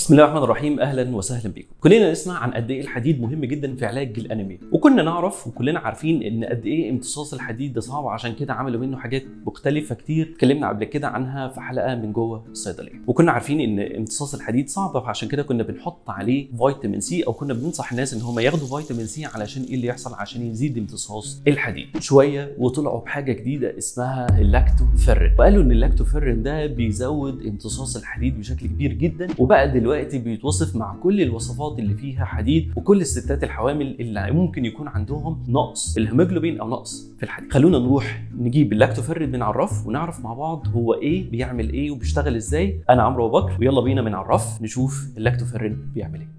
بسم الله الرحمن الرحيم اهلا وسهلا بكم كلنا نسمع عن قد ايه الحديد مهم جدا في علاج الانيميا وكنا نعرف وكلنا عارفين ان قد ايه امتصاص الحديد ده صعب عشان كده عملوا منه حاجات مختلفه كتير اتكلمنا قبل كده عنها في حلقه من جوه الصيدليه وكنا عارفين ان امتصاص الحديد صعب فعشان كده كنا بنحط عليه فيتامين سي او كنا بننصح الناس ان هم ياخدوا فيتامين سي علشان ايه اللي يحصل عشان يزيد امتصاص الحديد شويه وطلعوا بحاجه جديده اسمها اللاكتوفيرين وقالوا ان اللاكتوفيرين ده بيزود امتصاص الحديد بشكل كبير جدا وبقى دلوقتي بيتوصف مع كل الوصفات اللي فيها حديد وكل الستات الحوامل اللي ممكن يكون عندهم نقص الهيموجلوبين او نقص في الحديد خلونا نروح نجيب اللاكتوفيرين من على الرف ونعرف مع بعض هو ايه بيعمل ايه وبيشتغل ازاي انا عمرو ابو بكر ويلا بينا من على الرف نشوف اللاكتوفيرين بيعمل ايه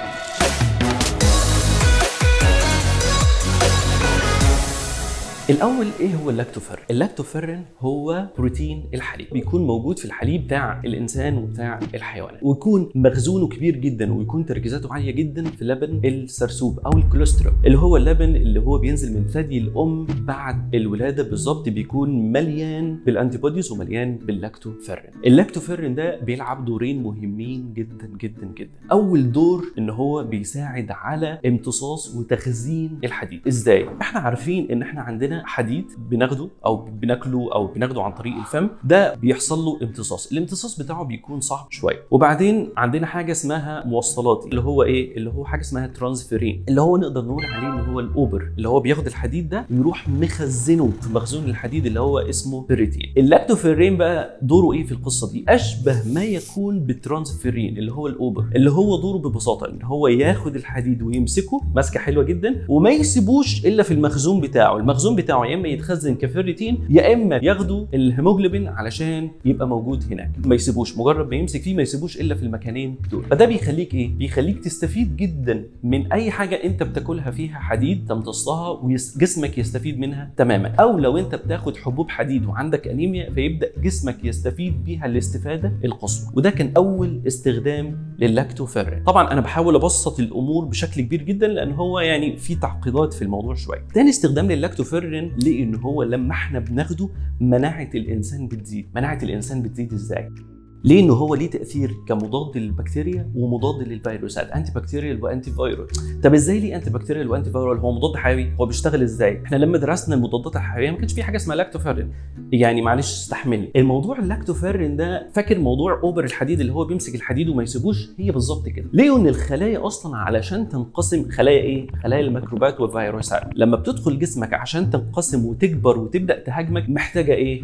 الاول ايه هو اللاكتوفيرين اللاكتوفيرين هو بروتين الحليب بيكون موجود في الحليب بتاع الانسان وبتاع الحيوانات ويكون مخزونه كبير جدا ويكون تركيزاته عاليه جدا في لبن السرسوب او الكوليسترول اللي هو اللبن اللي هو بينزل من ثدي الام بعد الولاده بالظبط بيكون مليان بالانتي بوديز ومليان باللاكتوفيرين اللاكتوفيرين ده بيلعب دورين مهمين جدا جدا جدا اول دور ان هو بيساعد على امتصاص وتخزين الحديد ازاي احنا عارفين ان احنا عندنا حديد بناخده او بناكله او بناخده عن طريق الفم ده بيحصل له امتصاص الامتصاص بتاعه بيكون صعب شويه وبعدين عندنا حاجه اسمها موصلات اللي هو ايه اللي هو حاجه اسمها ترانسفيرين اللي هو نقدر نقول عليه ان هو الاوبر اللي هو بياخد الحديد ده ويروح مخزنه في مخزون الحديد اللي هو اسمه بيريتين اللاكتوفيرين بقى دوره ايه في القصه دي اشبه ما يكون بالترانسفيرين اللي هو الاوبر اللي هو دوره ببساطه ان هو ياخد الحديد ويمسكه ماسكه حلوه جدا وما يسيبوش الا في المخزون بتاعه المخزون بتاعه يا اما يتخزن كفيرتين يا اما ياخدوا الهيموجلوبين علشان يبقى موجود هناك ما يسيبوش مجرد ما يمسك فيه ما يسيبوش الا في المكانين دول فده بيخليك ايه بيخليك تستفيد جدا من اي حاجه انت بتاكلها فيها حديد تمتصها وجسمك يستفيد منها تماما او لو انت بتاخد حبوب حديد وعندك انيميا فيبدا جسمك يستفيد بيها الاستفاده القصوى وده كان اول استخدام للاكتوفيرين طبعا انا بحاول ابسط الامور بشكل كبير جدا لان هو يعني في تعقيدات في الموضوع شويه تاني استخدام للاكتوفيرين لان هو لما احنا بناخده مناعه الانسان بتزيد مناعه الانسان بتزيد ازاي ليه انه هو ليه تاثير كمضاد للبكتيريا ومضاد للفيروسات انتي بكتيريال وانتي فيروس طب ازاي ليه انتي بكتيريال وانتي فيرال هو مضاد حيوي هو بيشتغل ازاي احنا لما درسنا المضادات الحيويه ما كانش في حاجه اسمها لاكتوفيرين يعني معلش استحملني الموضوع اللاكتوفيرين ده فاكر موضوع اوبر الحديد اللي هو بيمسك الحديد وما يسيبوش هي بالظبط كده ليه ان الخلايا اصلا علشان تنقسم خلايا ايه خلايا الميكروبات والفيروسات لما بتدخل جسمك عشان تنقسم وتكبر وتبدا تهاجمك محتاجه ايه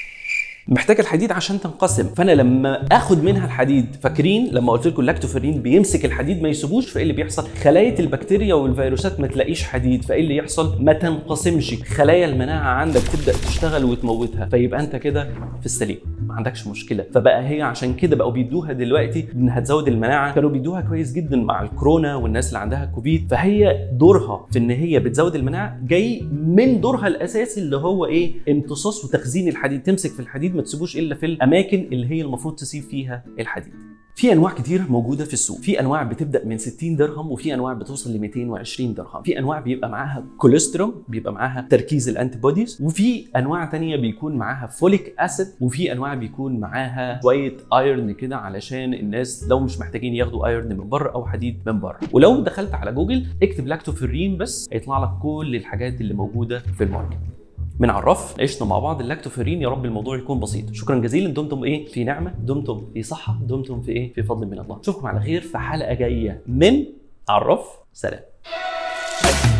محتاجه الحديد عشان تنقسم فانا لما اخد منها الحديد فاكرين لما قلت لكم اللاكتوفيرين بيمسك الحديد ما يسيبوش فايه اللي بيحصل خلايا البكتيريا والفيروسات ما تلاقيش حديد فايه اللي يحصل ما تنقسمش خلايا المناعه عندك تبدا تشتغل وتموتها فيبقى انت كده في السليم ما عندكش مشكله فبقى هي عشان كده بقوا بيدوها دلوقتي انها تزود المناعه كانوا بيدوها كويس جدا مع الكورونا والناس اللي عندها كوفيد فهي دورها في ان هي بتزود المناعه جاي من دورها الاساسي اللي هو ايه امتصاص وتخزين الحديد تمسك في الحديد ما تسيبوش الا في الاماكن اللي هي المفروض تسيب فيها الحديد في انواع كتير موجوده في السوق في انواع بتبدا من 60 درهم وفي انواع بتوصل ل 220 درهم في انواع بيبقى معاها كوليسترول بيبقى معاها تركيز الانتي بوديز وفي انواع تانية بيكون معاها فوليك اسيد وفي انواع بيكون معاها شويه ايرن كده علشان الناس لو مش محتاجين ياخدوا ايرن من بره او حديد من بره ولو دخلت على جوجل اكتب لاكتوفيرين بس هيطلع لك كل الحاجات اللي موجوده في الماركت من على الرف عشنا مع بعض اللاكتوفيرين يا رب الموضوع يكون بسيط شكرا جزيلا دمتم ايه في نعمه دمتم في صحه دمتم في ايه في فضل من الله اشوفكم على خير في حلقه جايه من على الرف سلام